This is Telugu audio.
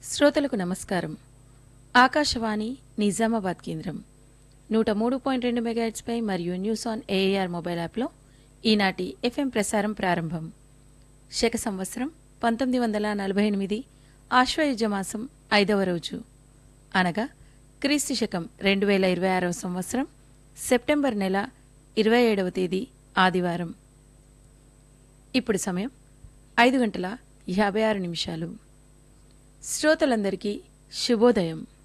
శ్రోతలకు నమస్కారం ఆకాశవాణి నిజామాబాద్ కేంద్రం నూట మూడు పాయింట్ రెండు మెగాహెట్స్పై మరియు న్యూస్ ఆన్ ఏఏఆర్ మొబైల్ యాప్లో ఈనాటి ఎఫ్ఎం ప్రసారం ప్రారంభం శక సంవత్సరం పంతొమ్మిది వందల నలభై ఎనిమిది ఆశ్వయుజ మాసం ఐదవ రోజు అనగా క్రీస్తు శకం రెండు వేల ఇరవై ఆరవ సంవత్సరం సెప్టెంబర్ నెల ఇరవై ఏడవ తేదీ ఆదివారం ఇప్పుడు సమయం ఐదు గంటల యాభై ఆరు నిమిషాలు శ్రోతలందరికీ శుభోదయం